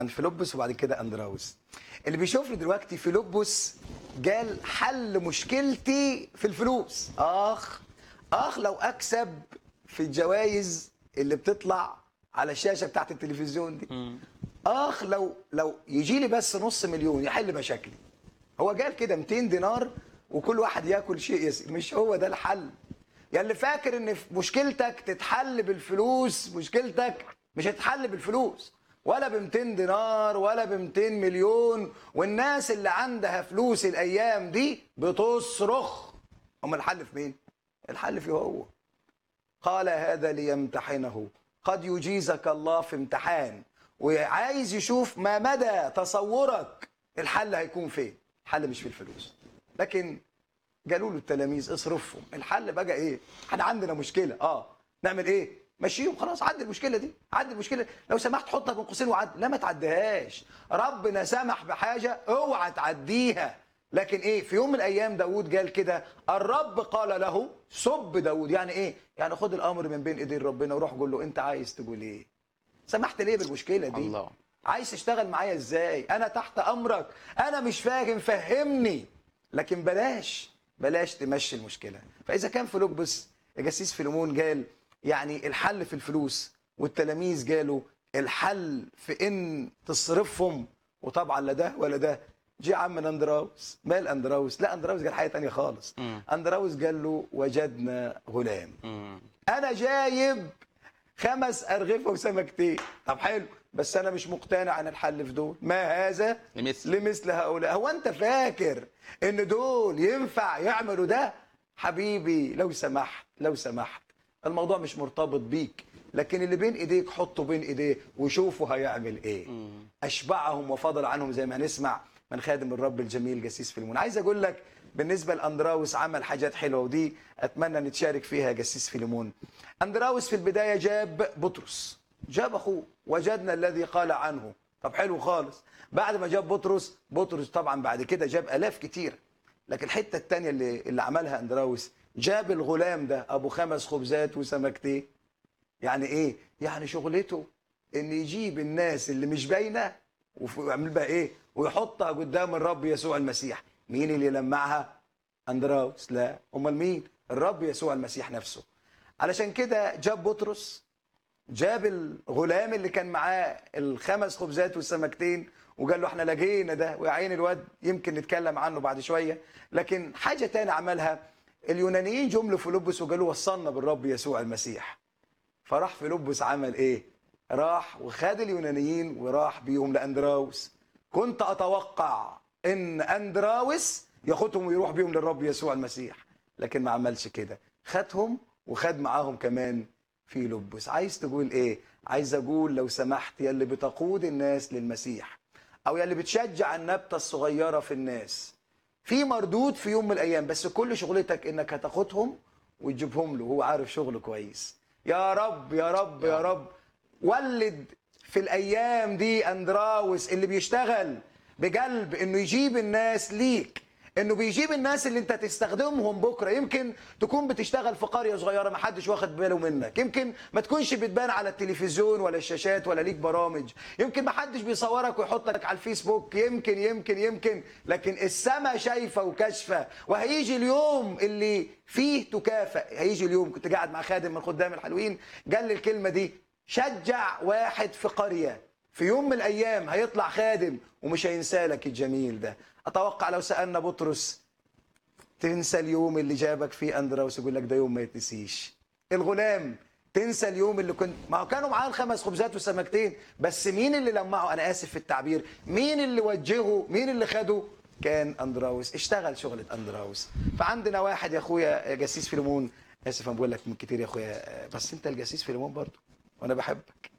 فيلبس وبعد كده اندراوس اللي بيشوفني دلوقتي فيلبس قال حل مشكلتي في الفلوس اخ اخ لو اكسب في الجوائز اللي بتطلع على الشاشه بتاعت التلفزيون دي اخ لو لو يجي لي بس نص مليون يحل مشاكلي هو قال كده 200 دينار وكل واحد ياكل شيء يسير مش هو ده الحل يا اللي فاكر ان في مشكلتك تتحل بالفلوس مشكلتك مش هتتحل بالفلوس ولا ب 200 دينار ولا ب 200 مليون والناس اللي عندها فلوس الايام دي بتصرخ هم الحل في مين الحل فيه هو قال هذا ليمتحنه قد يجيزك الله في امتحان وعايز يشوف ما مدى تصورك الحل هيكون فين الحل مش في الفلوس لكن قالوا له التلاميذ اصرفهم الحل بقى ايه احنا عندنا مشكله اه نعمل ايه مشيهم خلاص عدي المشكله دي عدي المشكله لو سمحت حطها بين قوسين وعد لا ما تعديهاش ربنا سمح بحاجه اوعى تعديها لكن ايه في يوم من الايام داود قال كده الرب قال له سب داود يعني ايه يعني خد الامر من بين ايدين ربنا وروح قول له انت عايز تقول ايه سمحت ليه بالمشكله دي الله. عايز تشتغل معايا ازاي انا تحت امرك انا مش فاهم فهمني لكن بلاش بلاش تمشي المشكله فاذا كان فيلبس جسيس فيلمون قال يعني الحل في الفلوس والتلاميذ قالوا الحل في ان تصرفهم وطبعا لا ده ولا ده جه عم اندراوس مال اندراوس لا اندراوس قال حاجه تانية خالص اندراوس قال له وجدنا غلام انا جايب خمس ارغفه وسمكتين طب حلو بس انا مش مقتنع عن الحل في دول ما هذا لمثل. لمثل هؤلاء هو انت فاكر ان دول ينفع يعملوا ده حبيبي لو سمحت لو سمحت الموضوع مش مرتبط بيك لكن اللي بين ايديك حطه بين ايديه وشوفوا هيعمل ايه اشبعهم وفضل عنهم زي ما هنسمع من خادم الرب الجميل جسيس فيلمون عايز اقول لك بالنسبه لاندراوس عمل حاجات حلوه ودي اتمنى نتشارك فيها يا جسيس فيلمون اندراوس في البدايه جاب بطرس جاب اخوه وجدنا الذي قال عنه طب حلو خالص بعد ما جاب بطرس بطرس طبعا بعد كده جاب الاف كتير لكن الحته الثانيه اللي اللي عملها اندراوس جاب الغلام ده ابو خمس خبزات وسمكتين يعني ايه يعني شغلته ان يجيب الناس اللي مش باينه ويعمل بقى ايه ويحطها قدام الرب يسوع المسيح مين اللي يلمعها اندراوس لا امال مين الرب يسوع المسيح نفسه علشان كده جاب بطرس جاب الغلام اللي كان معاه الخمس خبزات والسمكتين وقال له احنا لقينا ده ويا عين الواد يمكن نتكلم عنه بعد شويه لكن حاجه تانية عملها اليونانيين جم لفيلبس وقالوا وصلنا بالرب يسوع المسيح فراح فيلبس عمل ايه راح وخد اليونانيين وراح بيهم لاندراوس كنت اتوقع ان اندراوس ياخدهم ويروح بيهم للرب يسوع المسيح لكن ما عملش كده خدهم وخد معاهم كمان فيلبس عايز تقول ايه عايز اقول لو سمحت يا اللي بتقود الناس للمسيح او يا اللي بتشجع النبته الصغيره في الناس في مردود في يوم من الايام بس كل شغلتك انك هتاخدهم وتجيبهم له هو عارف شغله كويس يا رب يا رب يا رب ولد في الايام دي اندراوس اللي بيشتغل بقلب انه يجيب الناس ليك انه بيجيب الناس اللي انت تستخدمهم بكره يمكن تكون بتشتغل في قريه صغيره ما حدش واخد باله منك يمكن ما تكونش بتبان على التلفزيون ولا الشاشات ولا ليك برامج يمكن ما حدش بيصورك ويحطك على الفيسبوك يمكن يمكن يمكن لكن السما شايفه وكاشفه وهيجي اليوم اللي فيه تكافئ هيجي اليوم كنت قاعد مع خادم من خدام الحلوين قال لي الكلمه دي شجع واحد في قريه في يوم من الايام هيطلع خادم ومش هينسى لك الجميل ده اتوقع لو سالنا بطرس تنسى اليوم اللي جابك فيه اندراوس يقول لك ده يوم ما يتنسيش الغلام تنسى اليوم اللي كنت ما هو كانوا معاه الخمس خبزات وسمكتين بس مين اللي لمعه انا اسف في التعبير مين اللي وجهه مين اللي خده كان اندراوس اشتغل شغله اندراوس فعندنا واحد يا اخويا يا جسيس فيلمون اسف انا بقول لك من كتير يا اخويا بس انت الجسيس فيلمون برضه وانا بحبك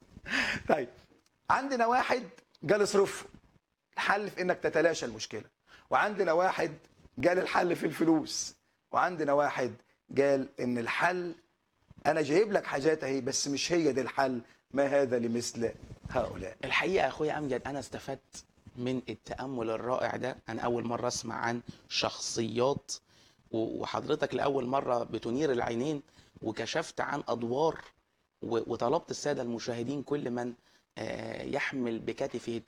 طيب عندنا واحد قال اصرفه الحل في انك تتلاشى المشكله وعندنا واحد قال الحل في الفلوس وعندنا واحد قال ان الحل انا جايب لك حاجات اهي بس مش هي دي الحل ما هذا لمثل هؤلاء الحقيقه يا اخويا امجد انا استفدت من التامل الرائع ده انا اول مره اسمع عن شخصيات و- وحضرتك لاول مره بتنير العينين وكشفت عن ادوار و- وطلبت الساده المشاهدين كل من آه، يحمل بكتفه